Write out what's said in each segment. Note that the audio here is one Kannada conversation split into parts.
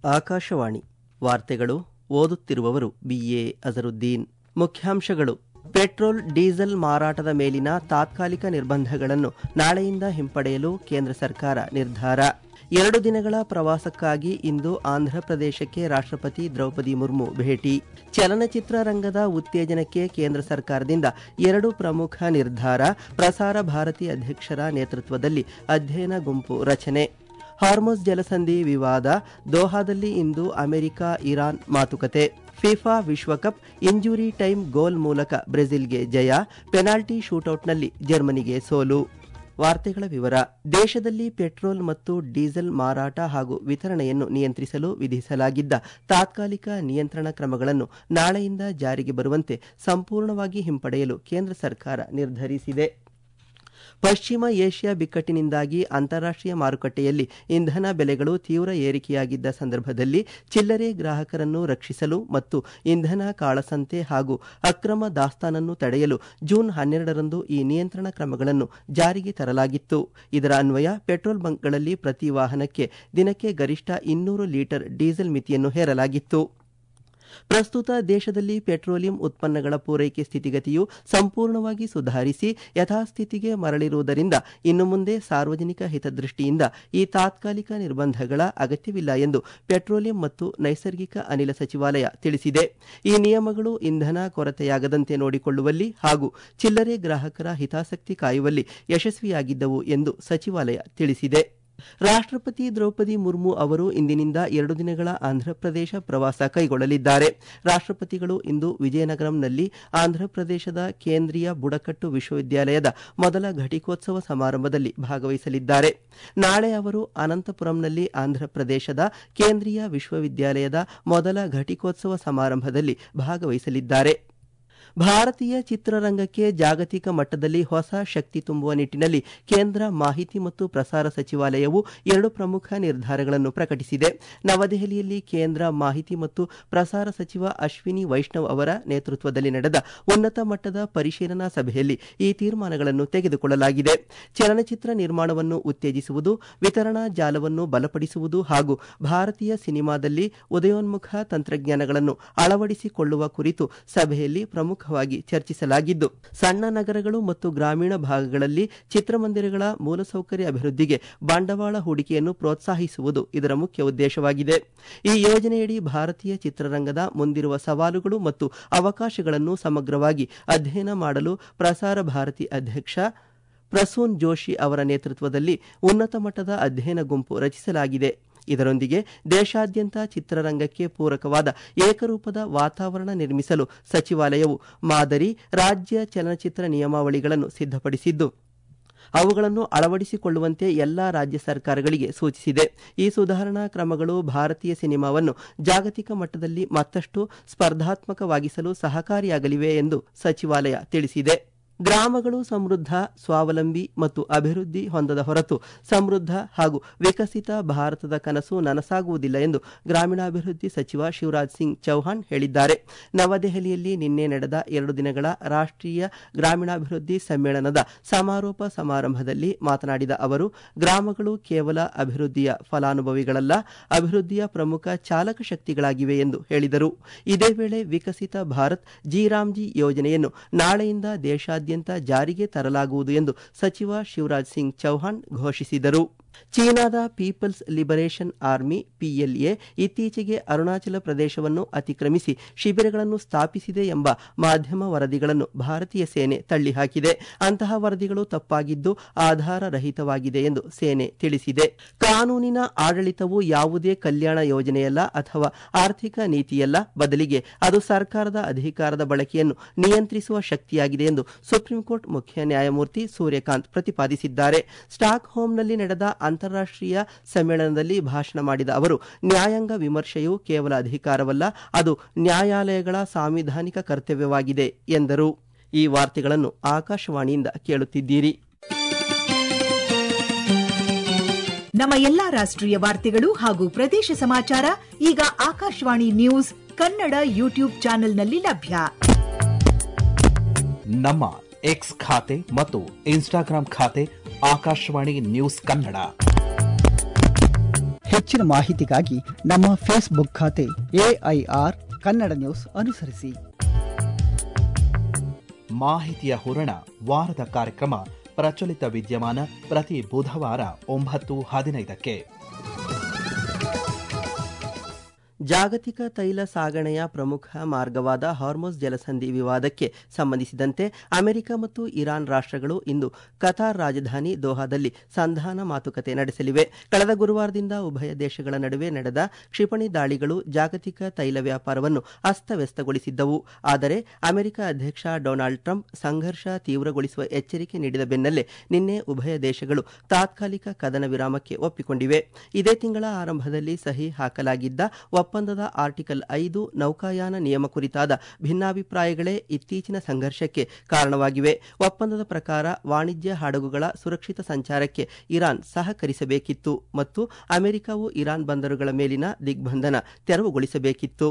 ಆಕಾಶವಾಣಿ ವಾರ್ತೆಗಳು ಓದುತ್ತಿರುವವರು ಬಿಎ ಅಜರುದ್ದೀನ್ ಮುಖ್ಯಾಂಶಗಳು ಪೆಟ್ರೋಲ್ ಡೀಸೆಲ್ ಮಾರಾಟದ ಮೇಲಿನ ತಾತ್ಕಾಲಿಕ ನಿರ್ಬಂಧಗಳನ್ನು ನಾಳೆಯಿಂದ ಹಿಂಪಡೆಯಲು ಕೇಂದ್ರ ಸರ್ಕಾರ ನಿರ್ಧಾರ ಎರಡು ದಿನಗಳ ಪ್ರವಾಸಕ್ಕಾಗಿ ಇಂದು ಆಂಧ್ರಪ್ರದೇಶಕ್ಕೆ ರಾಷ್ಟ್ರಪತಿ ದ್ರೌಪದಿ ಮುರ್ಮು ಭೇಟಿ ಚಲನಚಿತ್ರ ರಂಗದ ಉತ್ತೇಜನಕ್ಕೆ ಕೇಂದ್ರ ಸರ್ಕಾರದಿಂದ ಎರಡು ಪ್ರಮುಖ ನಿರ್ಧಾರ ಪ್ರಸಾರ ಭಾರತಿ ಅಧ್ಯಕ್ಷರ ನೇತೃತ್ವದಲ್ಲಿ ಅಧ್ಯಯನ ಗುಂಪು ರಚನೆ ಹಾರ್ಮೋಸ್ ಜಲಸಂಧಿ ವಿವಾದ ದೋಹಾದಲ್ಲಿ ಇಂದು ಅಮೆರಿಕ ಇರಾನ್ ಮಾತುಕತೆ ಫಿಫಾ ವಿಶ್ವಕಪ್ ಇಂಜುರಿ ಟೈಮ್ ಗೋಲ್ ಮೂಲಕ ಬ್ರೆಜಿಲ್ಗೆ ಜಯ ಪೆನಾಲ್ಟಿ ಶೂಟೌಟ್ನಲ್ಲಿ ಜರ್ಮನಿಗೆ ಸೋಲು ವಾರ್ತೆಗಳ ವಿವರ ದೇಶದಲ್ಲಿ ಪೆಟ್ರೋಲ್ ಮತ್ತು ಡೀಸೆಲ್ ಮಾರಾಟ ಹಾಗೂ ವಿತರಣೆಯನ್ನು ನಿಯಂತ್ರಿಸಲು ವಿಧಿಸಲಾಗಿದ್ದ ತಾತ್ಕಾಲಿಕ ನಿಯಂತ್ರಣ ಕ್ರಮಗಳನ್ನು ನಾಳೆಯಿಂದ ಜಾರಿಗೆ ಬರುವಂತೆ ಸಂಪೂರ್ಣವಾಗಿ ಹಿಂಪಡೆಯಲು ಕೇಂದ್ರ ಸರ್ಕಾರ ನಿರ್ಧರಿಸಿದೆ ಪಶ್ಚಿಮ ಏಷ್ಯಾ ಬಿಕ್ಕಟ್ಟಿನಿಂದಾಗಿ ಅಂತಾರಾಷ್ಟ್ರೀಯ ಮಾರುಕಟ್ಟೆಯಲ್ಲಿ ಇಂಧನ ಬೆಲೆಗಳು ತೀವ್ರ ಏರಿಕೆಯಾಗಿದ್ದ ಸಂದರ್ಭದಲ್ಲಿ ಚಿಲ್ಲರೆ ಗ್ರಾಹಕರನ್ನು ರಕ್ಷಿಸಲು ಮತ್ತು ಇಂಧನ ಕಾಳಸಂತೆ ಹಾಗೂ ಅಕ್ರಮ ದಾಸ್ತಾನನ್ನು ತಡೆಯಲು ಜೂನ್ ಹನ್ನೆರಡರಂದು ಈ ನಿಯಂತ್ರಣ ಕ್ರಮಗಳನ್ನು ಜಾರಿಗೆ ತರಲಾಗಿತ್ತು ಇದರ ಅನ್ವಯ ಪೆಟ್ರೋಲ್ ಬಂಕ್ಗಳಲ್ಲಿ ಪ್ರತಿ ವಾಹನಕ್ಕೆ ದಿನಕ್ಕೆ ಗರಿಷ್ಠ ಇನ್ನೂರು ಲೀಟರ್ ಡೀಸೆಲ್ ಮಿತಿಯನ್ನು ಹೇರಲಾಗಿತ್ತು ಪ್ರಸ್ತುತ ದೇಶದಲ್ಲಿ ಪೆಟ್ರೋಲಿಯಂ ಉತ್ಪನ್ನಗಳ ಪೂರೈಕೆ ಸ್ಥಿತಿಗತಿಯು ಸಂಪೂರ್ಣವಾಗಿ ಸುಧಾರಿಸಿ ಯಥಾಸ್ಥಿತಿಗೆ ಮರಳಿರುವುದರಿಂದ ಇನ್ನು ಮುಂದೆ ಸಾರ್ವಜನಿಕ ಹಿತದೃಷ್ಟಿಯಿಂದ ಈ ತಾತ್ಕಾಲಿಕ ನಿರ್ಬಂಧಗಳ ಅಗತ್ಯವಿಲ್ಲ ಎಂದು ಪೆಟ್ರೋಲಿಯಂ ಮತ್ತು ನೈಸರ್ಗಿಕ ಅನಿಲ ಸಚಿವಾಲಯ ತಿಳಿಸಿದೆ ಈ ನಿಯಮಗಳು ಇಂಧನ ಕೊರತೆಯಾಗದಂತೆ ನೋಡಿಕೊಳ್ಳುವಲ್ಲಿ ಹಾಗೂ ಚಿಲ್ಲರೆ ಗ್ರಾಹಕರ ಹಿತಾಸಕ್ತಿ ಕಾಯುವಲ್ಲಿ ಯಶಸ್ವಿಯಾಗಿದ್ದವು ಎಂದು ಸಚಿವಾಲಯ ತಿಳಿಸಿದೆ ರಾಷ್ಟ್ರಪತಿ ದ್ರೌಪದಿ ಮುರ್ಮು ಅವರು ಇಂದಿನಿಂದ ಎರಡು ದಿನಗಳ ಆಂಧ್ರಪ್ರದೇಶ ಪ್ರವಾಸ ಕೈಗೊಳ್ಳಲಿದ್ದಾರೆ ರಾಷ್ಟ್ರಪತಿಗಳು ಇಂದು ವಿಜಯನಗರಂನಲ್ಲಿ ಆಂಧ್ರಪ್ರದೇಶದ ಕೇಂದ್ರೀಯ ಬುಡಕಟ್ಟು ವಿಶ್ವವಿದ್ಯಾಲಯದ ಮೊದಲ ಘಟಿಕೋತ್ಸವ ಸಮಾರಂಭದಲ್ಲಿ ಭಾಗವಹಿಸಲಿದ್ದಾರೆ ನಾಳೆ ಅವರು ಅನಂತಪುರಂನಲ್ಲಿ ಆಂಧ್ರಪ್ರದೇಶದ ಕೇಂದ್ರೀಯ ವಿಶ್ವವಿದ್ಯಾಲಯದ ಮೊದಲ ಘಟಿಕೋತ್ಸವ ಸಮಾರಂಭದಲ್ಲಿ ಭಾಗವಹಿಸಲಿದ್ದಾರೆ ಭಾರತೀಯ ಚಿತ್ರರಂಗಕ್ಕೆ ಜಾಗತಿಕ ಮಟ್ಟದಲ್ಲಿ ಹೊಸ ಶಕ್ತಿ ತುಂಬುವ ನಿಟ್ಟಿನಲ್ಲಿ ಕೇಂದ್ರ ಮಾಹಿತಿ ಮತ್ತು ಪ್ರಸಾರ ಸಚಿವಾಲಯವು ಎರಡು ಪ್ರಮುಖ ನಿರ್ಧಾರಗಳನ್ನು ಪ್ರಕಟಿಸಿದೆ ನವದೆಹಲಿಯಲ್ಲಿ ಕೇಂದ್ರ ಮಾಹಿತಿ ಮತ್ತು ಪ್ರಸಾರ ಸಚಿವ ಅಶ್ವಿನಿ ವೈಷ್ಣವ್ ಅವರ ನೇತೃತ್ವದಲ್ಲಿ ನಡೆದ ಉನ್ನತ ಮಟ್ಟದ ಪರಿಶೀಲನಾ ಸಭೆಯಲ್ಲಿ ಈ ತೀರ್ಮಾನಗಳನ್ನು ತೆಗೆದುಕೊಳ್ಳಲಾಗಿದೆ ಚಲನಚಿತ್ರ ನಿರ್ಮಾಣವನ್ನು ಉತ್ತೇಜಿಸುವುದು ವಿತರಣಾ ಜಾಲವನ್ನು ಬಲಪಡಿಸುವುದು ಹಾಗೂ ಭಾರತೀಯ ಸಿನಿಮಾದಲ್ಲಿ ಉದಯೋನ್ಮುಖ ತಂತ್ರಜ್ಞಾನಗಳನ್ನು ಅಳವಡಿಸಿಕೊಳ್ಳುವ ಕುರಿತು ಸಭೆಯಲ್ಲಿ ಪ್ರಮುಖ ವಾಗಿ ಚರ್ಚಿಸಲಾಗಿದ್ದು ಸಣ್ಣ ನಗರಗಳು ಮತ್ತು ಗ್ರಾಮೀಣ ಭಾಗಗಳಲ್ಲಿ ಚಿತ್ರಮಂದಿರಗಳ ಮೂಲಸೌಕರ್ಯ ಅಭಿವೃದ್ಧಿಗೆ ಬಂಡವಾಳ ಹೂಡಿಕೆಯನ್ನು ಪ್ರೋತ್ಸಾಹಿಸುವುದು ಇದರ ಮುಖ್ಯ ಉದ್ದೇಶವಾಗಿದೆ ಈ ಯೋಜನೆಯಡಿ ಭಾರತೀಯ ಚಿತ್ರರಂಗದ ಮುಂದಿರುವ ಸವಾಲುಗಳು ಮತ್ತು ಅವಕಾಶಗಳನ್ನು ಸಮಗ್ರವಾಗಿ ಅಧ್ಯಯನ ಮಾಡಲು ಪ್ರಸಾರ ಭಾರತಿ ಅಧ್ಯಕ್ಷ ಪ್ರಸೂನ್ ಜೋಶಿ ಅವರ ನೇತೃತ್ವದಲ್ಲಿ ಉನ್ನತ ಮಟ್ಟದ ಅಧ್ಯಯನ ಗುಂಪು ರಚಿಸಲಾಗಿದೆ ಇದರೊಂದಿಗೆ ದೇಶಾದ್ಯಂತ ಚಿತ್ರರಂಗಕ್ಕೆ ಪೂರಕವಾದ ಏಕರೂಪದ ವಾತಾವರಣ ನಿರ್ಮಿಸಲು ಸಚಿವಾಲಯವು ಮಾದರಿ ರಾಜ್ಯ ಚಲನಚಿತ್ರ ನಿಯಮಾವಳಿಗಳನ್ನು ಸಿದ್ಧಪಡಿಸಿದ್ದು ಅವುಗಳನ್ನು ಅಳವಡಿಸಿಕೊಳ್ಳುವಂತೆ ಎಲ್ಲಾ ರಾಜ್ಯ ಸರ್ಕಾರಗಳಿಗೆ ಸೂಚಿಸಿದೆ ಈ ಸುಧಾರಣಾ ಕ್ರಮಗಳು ಭಾರತೀಯ ಸಿನಿಮಾವನ್ನು ಜಾಗತಿಕ ಮಟ್ಟದಲ್ಲಿ ಮತ್ತಷ್ಟು ಸ್ಪರ್ಧಾತ್ಮಕವಾಗಿಸಲು ಸಹಕಾರಿಯಾಗಲಿವೆ ಎಂದು ಸಚಿವಾಲಯ ತಿಳಿಸಿದೆ ಗ್ರಾಮಗಳು ಸಮೃದ್ಧ ಸ್ವಾವಲಂಬಿ ಮತ್ತು ಅಭಿವೃದ್ಧಿ ಹೊಂದದ ಹೊರತು ಸಮೃದ್ಧ ಹಾಗೂ ವಿಕಸಿತ ಭಾರತದ ಕನಸು ನನಸಾಗುವುದಿಲ್ಲ ಎಂದು ಗ್ರಾಮೀಣಾಭಿವೃದ್ಧಿ ಸಚಿವ ಶಿವರಾಜ್ ಸಿಂಗ್ ಚೌಹಾಣ್ ಹೇಳಿದ್ದಾರೆ ನವದೆಹಲಿಯಲ್ಲಿ ನಿನ್ನೆ ನಡೆದ ಎರಡು ದಿನಗಳ ರಾಷ್ಟ್ರೀಯ ಗ್ರಾಮೀಣಾಭಿವೃದ್ಧಿ ಸಮ್ಮೇಳನದ ಸಮಾರೋಪ ಸಮಾರಂಭದಲ್ಲಿ ಮಾತನಾಡಿದ ಅವರು ಗ್ರಾಮಗಳು ಕೇವಲ ಅಭಿವೃದ್ಧಿಯ ಫಲಾನುಭವಿಗಳಲ್ಲ ಅಭಿವೃದ್ಧಿಯ ಪ್ರಮುಖ ಚಾಲಕ ಶಕ್ತಿಗಳಾಗಿವೆ ಎಂದು ಹೇಳಿದರು ಇದೇ ವೇಳೆ ವಿಕಸಿತ ಭಾರತ್ ಜಿ ರಾಮ್ಜಿ ಯೋಜನೆಯನ್ನು ನಾಳೆಯಿಂದ ದೇಶಾದ್ಯಂತ ಜಾರಿಗೆ ತರಲಾಗುವುದು ಎಂದು ಸಚಿವ ಶಿವರಾಜ್ ಸಿಂಗ್ ಚೌಹಾಣ್ ಘೋಷಿಸಿದರು ಚೀನಾದ ಪೀಪಲ್ಸ್ ಲಿಬರೇಷನ್ ಆರ್ಮಿ ಪಿಎಲ್ಎ ಇತ್ತೀಚೆಗೆ ಅರುಣಾಚಲ ಪ್ರದೇಶವನ್ನು ಅತಿಕ್ರಮಿಸಿ ಶಿಬಿರಗಳನ್ನು ಸ್ಥಾಪಿಸಿದೆ ಎಂಬ ಮಾಧ್ಯಮ ವರದಿಗಳನ್ನು ಭಾರತೀಯ ಸೇನೆ ತಳ್ಳಿಹಾಕಿದೆ ಅಂತಹ ವರದಿಗಳು ತಪ್ಪಾಗಿದ್ದು ಆಧಾರರಹಿತವಾಗಿದೆ ಎಂದು ಸೇನೆ ತಿಳಿಸಿದೆ ಕಾನೂನಿನ ಆಡಳಿತವು ಯಾವುದೇ ಕಲ್ಯಾಣ ಯೋಜನೆಯಲ್ಲ ಅಥವಾ ಆರ್ಥಿಕ ನೀತಿಯಲ್ಲ ಬದಲಿಗೆ ಅದು ಸರ್ಕಾರದ ಅಧಿಕಾರದ ಬಳಕೆಯನ್ನು ನಿಯಂತ್ರಿಸುವ ಶಕ್ತಿಯಾಗಿದೆ ಎಂದು ಸುಪ್ರೀಂ ಕೋರ್ಟ್ ಮುಖ್ಯ ನ್ಯಾಯಮೂರ್ತಿ ಸೂರ್ಯಕಾಂತ್ ಪ್ರತಿಪಾದಿಸಿದ್ದಾರೆ ಸ್ಟಾಕ್ ಹೋಮ್ನಲ್ಲಿ ನಡೆದ ಅಂತಾರಾಷ್ಟ್ರೀಯ ಸಮ್ಮೇಳನದಲ್ಲಿ ಭಾಷಣ ಮಾಡಿದ ಅವರು ನ್ಯಾಯಾಂಗ ವಿಮರ್ಶೆಯು ಕೇವಲ ಅಧಿಕಾರವಲ್ಲ ಅದು ನ್ಯಾಯಾಲಯಗಳ ಸಾಂವಿಧಾನಿಕ ಕರ್ತವ್ಯವಾಗಿದೆ ಎಂದರು ಈ ವಾರ್ತೆಗಳನ್ನು ಆಕಾಶವಾಣಿಯಿಂದ ಕೇಳುತ್ತಿದ್ದೀರಿ ನಮ್ಮ ಎಲ್ಲಾ ರಾಷ್ಟ್ರೀಯ ವಾರ್ತೆಗಳು ಹಾಗೂ ಪ್ರದೇಶ ಸಮಾಚಾರ ಈಗ ಆಕಾಶವಾಣಿ ನ್ಯೂಸ್ ಕನ್ನಡ ಯೂಟ್ಯೂಬ್ ಚಾನೆಲ್ನಲ್ಲಿ ಲಭ್ಯ ನಮ್ಮ ಎಕ್ಸ್ ಖಾತೆ ಮತ್ತು ಇನ್ಸ್ಟಾಗ್ರಾಂ ಖಾತೆ ಆಕಾಶವಾಣಿ ನ್ಯೂಸ್ ಕನ್ನಡ ಹೆಚ್ಚಿನ ಮಾಹಿತಿಗಾಗಿ ನಮ್ಮ ಫೇಸ್ಬುಕ್ ಖಾತೆ ಎಐಆರ್ ಕನ್ನಡ ನ್ಯೂಸ್ ಅನುಸರಿಸಿ ಮಾಹಿತಿಯ ಹೂರಣ ವಾರದ ಕಾರ್ಯಕ್ರಮ ಪ್ರಚಲಿತ ವಿದ್ಯಮಾನ ಪ್ರತಿ ಬುಧವಾರ ಒಂಬತ್ತು ಹದಿನೈದಕ್ಕೆ ಜಾಗತಿಕ ತೈಲ ಸಾಗಣೆಯ ಪ್ರಮುಖ ಮಾರ್ಗವಾದ ಹಾರ್ಮೋಸ್ ಜಲಸಂಧಿ ವಿವಾದಕ್ಕೆ ಸಂಬಂಧಿಸಿದಂತೆ ಅಮೆರಿಕ ಮತ್ತು ಇರಾನ್ ರಾಷ್ಟ್ರಗಳು ಇಂದು ಕತಾರ್ ರಾಜಧಾನಿ ದೋಹಾದಲ್ಲಿ ಸಂಧಾನ ಮಾತುಕತೆ ನಡೆಸಲಿವೆ ಕಳೆದ ಗುರುವಾರದಿಂದ ಉಭಯ ದೇಶಗಳ ನಡುವೆ ನಡೆದ ಕ್ಷಿಪಣಿ ದಾಳಿಗಳು ಜಾಗತಿಕ ತೈಲ ವ್ಯಾಪಾರವನ್ನು ಅಸ್ತವ್ಯಸ್ತಗೊಳಿಸಿದ್ದವು ಆದರೆ ಅಮೆರಿಕ ಅಧ್ಯಕ್ಷ ಡೊನಾಲ್ಡ್ ಟ್ರಂಪ್ ಸಂಘರ್ಷ ತೀವ್ರಗೊಳಿಸುವ ಎಚ್ಚರಿಕೆ ನೀಡಿದ ಬೆನ್ನಲ್ಲೇ ನಿನ್ನೆ ಉಭಯ ದೇಶಗಳು ತಾತ್ಕಾಲಿಕ ಕದನ ವಿರಾಮಕ್ಕೆ ಒಪ್ಪಿಕೊಂಡಿವೆ ಇದೇ ತಿಂಗಳ ಆರಂಭದಲ್ಲಿ ಸಹಿ ಹಾಕಲಾಗಿದ್ದ ಒಪ್ಪಂದದ ಆರ್ಟಿಕಲ್ ಐದು ನೌಕಾಯಾನ ನಿಯಮ ಕುರಿತಾದ ಭಿನ್ನಾಭಿಪ್ರಾಯಗಳೇ ಇತ್ತೀಚಿನ ಸಂಘರ್ಷಕ್ಕೆ ಕಾರಣವಾಗಿವೆ ಒಪ್ಪಂದದ ಪ್ರಕಾರ ವಾಣಿಜ್ಯ ಹಡಗುಗಳ ಸುರಕ್ಷಿತ ಸಂಚಾರಕ್ಕೆ ಇರಾನ್ ಸಹಕರಿಸಬೇಕಿತ್ತು ಮತ್ತು ಅಮೆರಿಕವು ಇರಾನ್ ಬಂದರುಗಳ ಮೇಲಿನ ದಿಗ್ಬಂಧನ ತೆರವುಗೊಳಿಸಬೇಕಿತ್ತು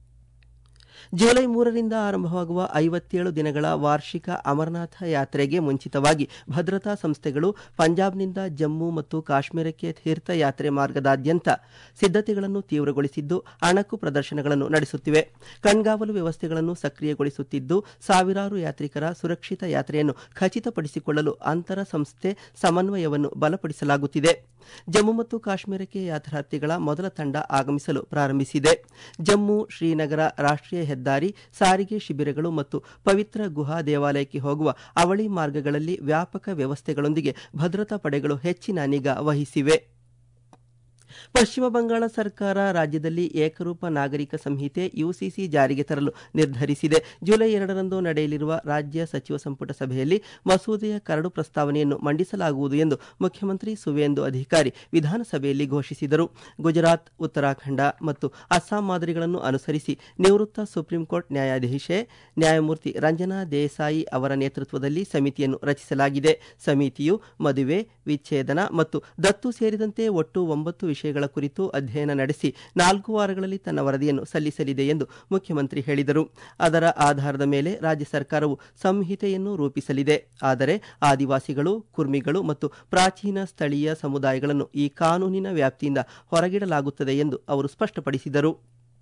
ಜುಲೈ ಮೂರರಿಂದ ಆರಂಭವಾಗುವ ಐವತ್ತೇಳು ದಿನಗಳ ವಾರ್ಷಿಕ ಅಮರನಾಥ ಯಾತ್ರೆಗೆ ಮುಂಚಿತವಾಗಿ ಭದ್ರತಾ ಸಂಸ್ಥೆಗಳು ಪಂಜಾಬ್ನಿಂದ ಜಮ್ಮು ಮತ್ತು ಕಾಶ್ಮೀರಕ್ಕೆ ತೀರ್ಥಯಾತ್ರೆ ಮಾರ್ಗದಾದ್ಯಂತ ಸಿದ್ಧತೆಗಳನ್ನು ತೀವ್ರಗೊಳಿಸಿದ್ದು ಅಣಕು ಪ್ರದರ್ಶನಗಳನ್ನು ನಡೆಸುತ್ತಿವೆ ಕಣ್ಗಾವಲು ವ್ಯವಸ್ಥೆಗಳನ್ನು ಸಕ್ರಿಯಗೊಳಿಸುತ್ತಿದ್ದು ಸಾವಿರಾರು ಯಾತ್ರಿಕರ ಸುರಕ್ಷಿತ ಯಾತ್ರೆಯನ್ನು ಖಚಿತಪಡಿಸಿಕೊಳ್ಳಲು ಅಂತರ ಸಂಸ್ಥೆ ಸಮನ್ವಯವನ್ನು ಬಲಪಡಿಸಲಾಗುತ್ತಿದೆ ಜಮ್ಮು ಮತ್ತು ಕಾಶ್ಮೀರಕ್ಕೆ ಯಾತ್ರಾರ್ಥಿಗಳ ಮೊದಲ ತಂಡ ಆಗಮಿಸಲು ಪ್ರಾರಂಭಿಸಿದೆ ಜಮ್ಮು ಶ್ರೀನಗರ ರಾಷ್ಟ್ರೀಯ ಹೆದ್ದಾರಿ ಸಾರಿಗೆ ಶಿಬಿರಗಳು ಮತ್ತು ಪವಿತ್ರ ಗುಹಾ ದೇವಾಲಯಕ್ಕೆ ಹೋಗುವ ಅವಳಿ ಮಾರ್ಗಗಳಲ್ಲಿ ವ್ಯಾಪಕ ವ್ಯವಸ್ಥೆಗಳೊಂದಿಗೆ ಭದ್ರತಾ ಪಡೆಗಳು ಹೆಚ್ಚಿನ ನಿಗಾ ವಹಿಸಿವೆ ಪಶ್ಚಿಮ ಬಂಗಾಳ ಸರ್ಕಾರ ರಾಜ್ಯದಲ್ಲಿ ಏಕರೂಪ ನಾಗರಿಕ ಸಂಹಿತೆ ಯುಸಿಸಿ ಜಾರಿಗೆ ತರಲು ನಿರ್ಧರಿಸಿದೆ ಜುಲೈ ಎರಡರಂದು ನಡೆಯಲಿರುವ ರಾಜ್ಯ ಸಚಿವ ಸಂಪುಟ ಸಭೆಯಲ್ಲಿ ಮಸೂದೆಯ ಕರಡು ಪ್ರಸ್ತಾವನೆಯನ್ನು ಮಂಡಿಸಲಾಗುವುದು ಎಂದು ಮುಖ್ಯಮಂತ್ರಿ ಸುವೇಂದು ಅಧಿಕಾರಿ ವಿಧಾನಸಭೆಯಲ್ಲಿ ಘೋಷಿಸಿದರು ಗುಜರಾತ್ ಉತ್ತರಾಖಂಡ ಮತ್ತು ಅಸ್ಸಾಂ ಮಾದರಿಗಳನ್ನು ಅನುಸರಿಸಿ ನಿವೃತ್ತ ಸುಪ್ರೀಂ ಕೋರ್ಟ್ ನ್ಯಾಯಾಧೀಶೆ ನ್ಯಾಯಮೂರ್ತಿ ರಂಜನಾ ದೇಸಾಯಿ ಅವರ ನೇತೃತ್ವದಲ್ಲಿ ಸಮಿತಿಯನ್ನು ರಚಿಸಲಾಗಿದೆ ಸಮಿತಿಯು ಮದುವೆ ವಿಚ್ಛೇದನ ಮತ್ತು ದತ್ತು ಸೇರಿದಂತೆ ಒಟ್ಟು ಒಂಬತ್ತು ವಿಷಯಗಳ ಕುರಿತು ಅಧ್ಯಯನ ನಡೆಸಿ ನಾಲ್ಕು ವಾರಗಳಲ್ಲಿ ತನ್ನ ವರದಿಯನ್ನು ಸಲ್ಲಿಸಲಿದೆ ಎಂದು ಮುಖ್ಯಮಂತ್ರಿ ಹೇಳಿದರು ಅದರ ಆಧಾರದ ಮೇಲೆ ರಾಜ್ಯ ಸರ್ಕಾರವು ಸಂಹಿತೆಯನ್ನು ರೂಪಿಸಲಿದೆ ಆದರೆ ಆದಿವಾಸಿಗಳು ಕುರ್ಮಿಗಳು ಮತ್ತು ಪ್ರಾಚೀನ ಸ್ಥಳೀಯ ಸಮುದಾಯಗಳನ್ನು ಈ ಕಾನೂನಿನ ವ್ಯಾಪ್ತಿಯಿಂದ ಹೊರಗಿಡಲಾಗುತ್ತದೆ ಎಂದು ಅವರು ಸ್ಪಷ್ಟಪಡಿಸಿದರು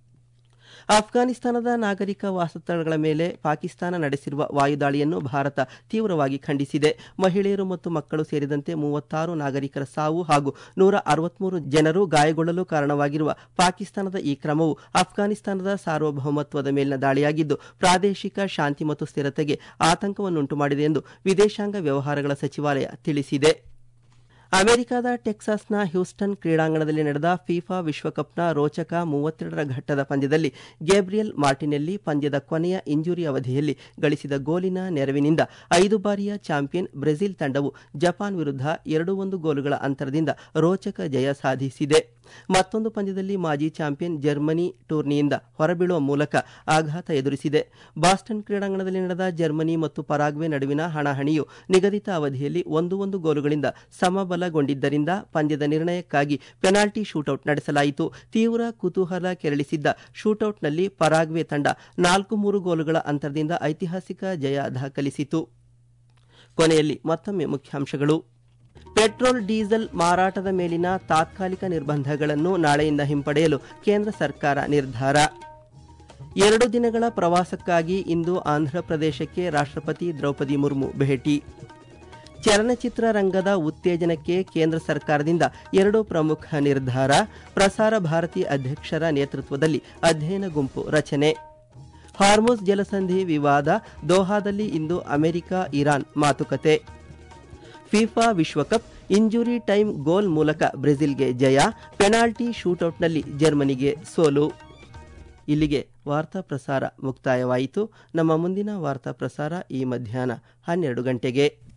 ಅಫ್ಘಾನಿಸ್ತಾನದ ನಾಗರಿಕ ವಾಸಸ್ಥಳಗಳ ಮೇಲೆ ಪಾಕಿಸ್ತಾನ ನಡೆಸಿರುವ ವಾಯುದಾಳಿಯನ್ನು ಭಾರತ ತೀವ್ರವಾಗಿ ಖಂಡಿಸಿದೆ ಮಹಿಳೆಯರು ಮತ್ತು ಮಕ್ಕಳು ಸೇರಿದಂತೆ ಮೂವತ್ತಾರು ನಾಗರಿಕರ ಸಾವು ಹಾಗೂ ನೂರ ಅರವತ್ಮೂರು ಜನರು ಗಾಯಗೊಳ್ಳಲು ಕಾರಣವಾಗಿರುವ ಪಾಕಿಸ್ತಾನದ ಈ ಕ್ರಮವು ಅಫ್ಘಾನಿಸ್ತಾನದ ಸಾರ್ವಭೌಮತ್ವದ ಮೇಲಿನ ದಾಳಿಯಾಗಿದ್ದು ಪ್ರಾದೇಶಿಕ ಶಾಂತಿ ಮತ್ತು ಸ್ಥಿರತೆಗೆ ಆತಂಕವನ್ನುಂಟು ಮಾಡಿದೆ ಎಂದು ವಿದೇಶಾಂಗ ವ್ಯವಹಾರಗಳ ಸಚಿವಾಲಯ ತಿಳಿಸಿದೆ ಅಮೆರಿಕದ ಟೆಕ್ಸಾಸ್ನ ಹ್ಯೂಸ್ಟನ್ ಕ್ರೀಡಾಂಗಣದಲ್ಲಿ ನಡೆದ ಫಿಫಾ ವಿಶ್ವಕಪ್ನ ರೋಚಕ ಮೂವತ್ತೆರಡರ ಘಟ್ಟದ ಪಂದ್ಯದಲ್ಲಿ ಗೇಬ್ರಿಯಲ್ ಮಾರ್ಟಿನೆಲ್ಲಿ ಪಂದ್ಯದ ಕೊನೆಯ ಇಂಜುರಿ ಅವಧಿಯಲ್ಲಿ ಗಳಿಸಿದ ಗೋಲಿನ ನೆರವಿನಿಂದ ಐದು ಬಾರಿಯ ಚಾಂಪಿಯನ್ ಬ್ರೆಜಿಲ್ ತಂಡವು ಜಪಾನ್ ವಿರುದ್ಧ ಎರಡು ಒಂದು ಗೋಲುಗಳ ಅಂತರದಿಂದ ರೋಚಕ ಜಯ ಸಾಧಿಸಿದೆ ಮತ್ತೊಂದು ಪಂದ್ಯದಲ್ಲಿ ಮಾಜಿ ಚಾಂಪಿಯನ್ ಜರ್ಮನಿ ಟೂರ್ನಿಯಿಂದ ಹೊರಬೀಳುವ ಮೂಲಕ ಆಘಾತ ಎದುರಿಸಿದೆ ಬಾಸ್ಟನ್ ಕ್ರೀಡಾಂಗಣದಲ್ಲಿ ನಡೆದ ಜರ್ಮನಿ ಮತ್ತು ಪರಾಗ್ವೆ ನಡುವಿನ ಹಣಾಹಣಿಯು ನಿಗದಿತ ಅವಧಿಯಲ್ಲಿ ಒಂದು ಒಂದು ಗೋಲುಗಳಿಂದ ಸಮಬಲಗೊಂಡಿದ್ದರಿಂದ ಪಂದ್ಯದ ನಿರ್ಣಯಕ್ಕಾಗಿ ಪೆನಾಲ್ಟಿ ಶೂಟೌಟ್ ನಡೆಸಲಾಯಿತು ತೀವ್ರ ಕುತೂಹಲ ಕೆರಳಿಸಿದ್ದ ಶೂಟೌಟ್ನಲ್ಲಿ ಪರಾಗ್ವೆ ತಂಡ ನಾಲ್ಕು ಮೂರು ಗೋಲುಗಳ ಅಂತರದಿಂದ ಐತಿಹಾಸಿಕ ಜಯ ದಾಖಲಿಸಿತು ಕೊನೆಯಲ್ಲಿ ಮತ್ತೊಮ್ಮೆ ಮುಖ್ಯಾಂಶಗಳು ಪೆಟ್ರೋಲ್ ಡೀಸೆಲ್ ಮಾರಾಟದ ಮೇಲಿನ ತಾತ್ಕಾಲಿಕ ನಿರ್ಬಂಧಗಳನ್ನು ನಾಳೆಯಿಂದ ಹಿಂಪಡೆಯಲು ಕೇಂದ್ರ ಸರ್ಕಾರ ನಿರ್ಧಾರ ಎರಡು ದಿನಗಳ ಪ್ರವಾಸಕ್ಕಾಗಿ ಇಂದು ಆಂಧ್ರಪ್ರದೇಶಕ್ಕೆ ರಾಷ್ಟ್ರಪತಿ ದ್ರೌಪದಿ ಮುರ್ಮು ಭೇಟಿ ಚಲನಚಿತ್ರ ರಂಗದ ಉತ್ತೇಜನಕ್ಕೆ ಕೇಂದ್ರ ಸರ್ಕಾರದಿಂದ ಎರಡು ಪ್ರಮುಖ ನಿರ್ಧಾರ ಪ್ರಸಾರ ಭಾರತಿ ಅಧ್ಯಕ್ಷರ ನೇತೃತ್ವದಲ್ಲಿ ಅಧ್ಯಯನ ಗುಂಪು ರಚನೆ ಹಾರ್ಮೋಸ್ ಜಲಸಂಧಿ ವಿವಾದ ದೋಹಾದಲ್ಲಿ ಇಂದು ಅಮೆರಿಕ ಇರಾನ್ ಮಾತುಕತೆ ಫಿಫಾ ವಿಶ್ವಕಪ್ ಇಂಜುರಿ ಟೈಮ್ ಗೋಲ್ ಮೂಲಕ ಬ್ರೆಜಿಲ್ಗೆ ಜಯ ಪೆನಾಲ್ಟಿ ಶೂಟೌಟ್ನಲ್ಲಿ ಜರ್ಮನಿಗೆ ಸೋಲು ಇಲ್ಲಿಗೆ ವಾರ್ತಾ ಪ್ರಸಾರ ಮುಕ್ತಾಯವಾಯಿತು ನಮ್ಮ ಮುಂದಿನ ವಾರ್ತಾ ಪ್ರಸಾರ ಈ ಮಧ್ಯಾಹ್ನ ಹನ್ನೆರಡು ಗಂಟೆಗೆ